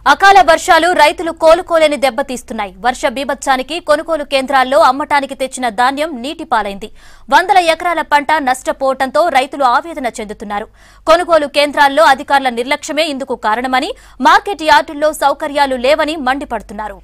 అకాల వర్షాలు రైతులు కోలుకోలేని దెబ్బతీస్తున్నాయి వర్ష బీభత్సానికి కొనుగోలు కేంద్రాల్లో అమ్మటానికి తెచ్చిన ధాన్యం నీటి పాలైంది వందల ఎకరాల పంట నష్టపోవడంతో రైతులు ఆవేదన చెందుతున్నారు కొనుగోలు కేంద్రాల్లో అధికారుల నిర్లక్ష్యమే ఇందుకు కారణమని మార్కెట్ యార్డుల్లో సౌకర్యాలు లేవని మండిపడుతున్నారు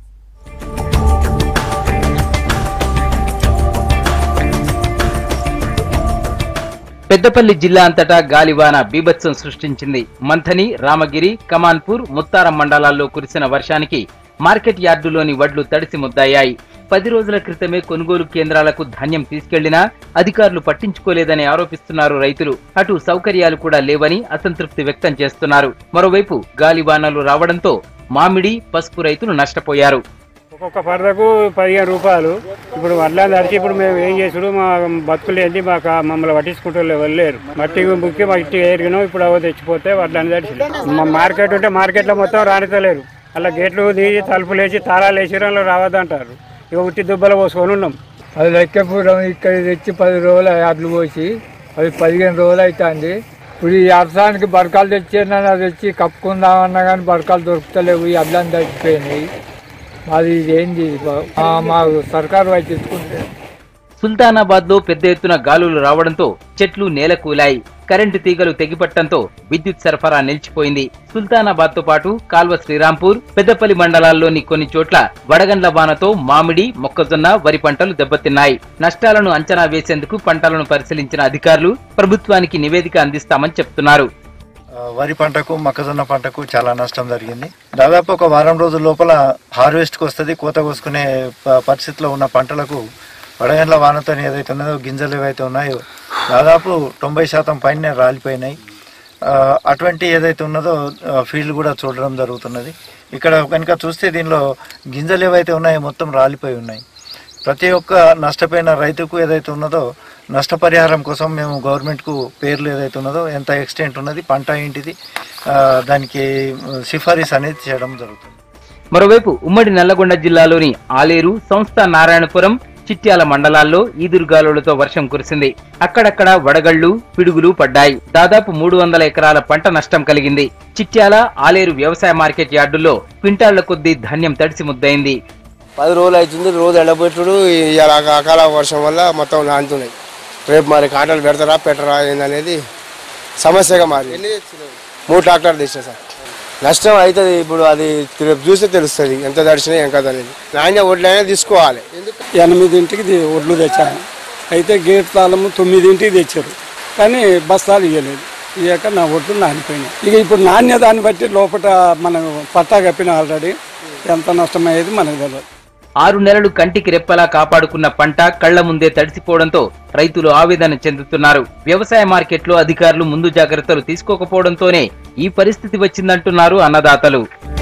పెద్దపల్లి జిల్లా అంతటా గాలివాన బీభత్సం సృష్టించింది మంథని రామగిరి కమాన్పూర్ ముత్తారం మండలాల్లో కురిసిన వర్షానికి మార్కెట్ యార్డులోని వడ్లు తడిసి ముద్దయ్యాయి పది రోజుల క్రితమే కొనుగోలు కేంద్రాలకు ధాన్యం తీసుకెళ్లినా అధికారులు పట్టించుకోలేదని ఆరోపిస్తున్నారు రైతులు అటు సౌకర్యాలు కూడా లేవని అసంతృప్తి వ్యక్తం చేస్తున్నారు మరోవైపు గాలివానలు రావడంతో మామిడి పసుపు రైతులు నష్టపోయారు ఒక్కొక్క పరదకు పదిహేను రూపాయలు ఇప్పుడు వడ్లని తడిచి ఇప్పుడు మేము ఏం చేసుడు మా బతుకులు ఏంటి మాకు ఆ మమ్మల్ని పట్టించుకుంటూ వెళ్ళలేరు మట్టి ముక్కి మట్టి ఎరిగినాం ఇప్పుడు అవో తెచ్చిపోతే వడ్లని తడిచి మా మార్కెట్ ఉంటే మార్కెట్లో మొత్తం రానితలేరు అలా గేట్లు తీసి తలుపులు వేసి తాళాలు వేసి అందులో రావద్దంటారు ఇక ఉట్టి దుబ్బలు పోసుకొని ఉన్నాం అది లెక్కపూరం ఇక్కడ తెచ్చి పది రోజులు అడ్లు పోసి అది పదిహేను రోజులు అవుతుంది ఇప్పుడు ఈ వ్యవసాయానికి బరకాలు తెచ్చాను అది తెచ్చి కప్పుకుందామన్నా కానీ బరకాలు దొరుకుతలేవు ఈ అడ్లని తగ్గిపోయినాయి అది ఇది ఏంది ఇది బా- ఆ, మాకు సర్కారు వైపు తెచ్చుకుంటే సుల్తానాబాద్ లో పెద్ద ఎత్తున గాలులు రావడంతో చెట్లు నేలకూలాయి కరెంటు తీగలు తెగిపట్టడంతో విద్యుత్ సరఫరా నిలిచిపోయింది సుల్తానాబాద్ తో పాటు కాల్వ శ్రీరాంపూర్ పెద్దపల్లి మండలాల్లోని కొన్ని చోట్ల వడగండ్ల వానతో మామిడి మొక్కజొన్న వరి పంటలు దెబ్బతిన్నాయి నష్టాలను అంచనా వేసేందుకు పంటలను పరిశీలించిన అధికారులు ప్రభుత్వానికి నివేదిక అందిస్తామని చెప్తున్నారు ఆ, వరి పంటకు మొక్కజొన్న పంటకు చాలా నష్టం జరిగింది దాదాపు ఒక వారం రోజుల లోపల హార్వెస్ట్కి వస్తుంది కోత కోసుకునే ప- పరిస్థితిలో ఉన్న పంటలకు వడగండ్ల వానతో ఏదైతే ఉన్నదో గింజలు ఏవైతే ఉన్నాయో దాదాపు తొంభై శాతం పైన రాలిపోయినాయి ఆ, అటువంటి ఏదైతే ఉన్నదో ఆ, ఫీల్డ్ కూడా చూడడం జరుగుతున్నది ఇక్కడ కనుక చూస్తే దీనిలో గింజలు ఏవైతే ఉన్నాయో మొత్తం రాలిపోయి ఉన్నాయి ప్రతి ఒక్క నష్టపోయిన రైతుకు ఏదైతే ఉన్నదో నష్టపరిహారం కోసం మేము గవర్నమెంట్కు పేర్లు ఏదైతే ఉన్నదో ఎంత ఎక్స్టెంట్ ఉన్నది పంట ఏంటిది ఆ, దానికి సిఫారసు అనేది చేయడం జరుగుతుంది మరోవైపు ఉమ్మడి నల్లగొండ జిల్లాలోని ఆలేరు సంస్థ నారాయణపురం చిట్యాల మండలాల్లో ఈదురుగాలులతో వర్షం కురిసింది అక్కడక్కడ వడగళ్లు పిడుగులు పడ్డాయి దాదాపు మూడు వందల ఎకరాల పంట నష్టం కలిగింది చిట్యాల ఆలేరు వ్యవసాయ మార్కెట్ యార్డుల్లో క్వింటాళ్ల కొద్దీ ధాన్యం తడిసి ముద్దయింది పది రోజులు అవుతుంది రోజు ఎండబెట్టుడు ఇలా అకాల వర్షం వల్ల మొత్తం నానుతున్నాయి రేపు మరి కాంటలు పెడతారా పెట్టరా ఏందనేది సమస్యగా మారి మూడు ట్రాక్టర్ తెచ్చా సార్ నష్టం అవుతుంది ఇప్పుడు అది రేపు చూస్తే తెలుస్తుంది ఎంత దర్శనం ఏం కదా అనేది నాణ్య ఒడ్లైనా తీసుకోవాలి ఎనిమిదింటికి ది- ఒడ్లు తెచ్చాను అయితే గేట్ తాళము తొమ్మిదింటికి తెచ్చారు కానీ బస్తాలు ఇవ్వలేదు ఇయ్యాక నా ఒడ్లు నానిపోయినాయి ఇక ఇప్పుడు నాణ్యత దాన్ని బట్టి లోపల మనం పట్టా కప్పిన ఆల్రెడీ ఎంత నష్టమయ్యేది మనకు తెలియదు ఆరు నెలలు కంటికి రెప్పలా కాపాడుకున్న పంట కళ్ల ముందే తడిసిపోవడంతో రైతులు ఆవేదన చెందుతున్నారు వ్యవసాయ మార్కెట్లో అధికారులు ముందు జాగ్రత్తలు తీసుకోకపోవడంతోనే ఈ పరిస్థితి వచ్చిందంటున్నారు అన్నదాతలు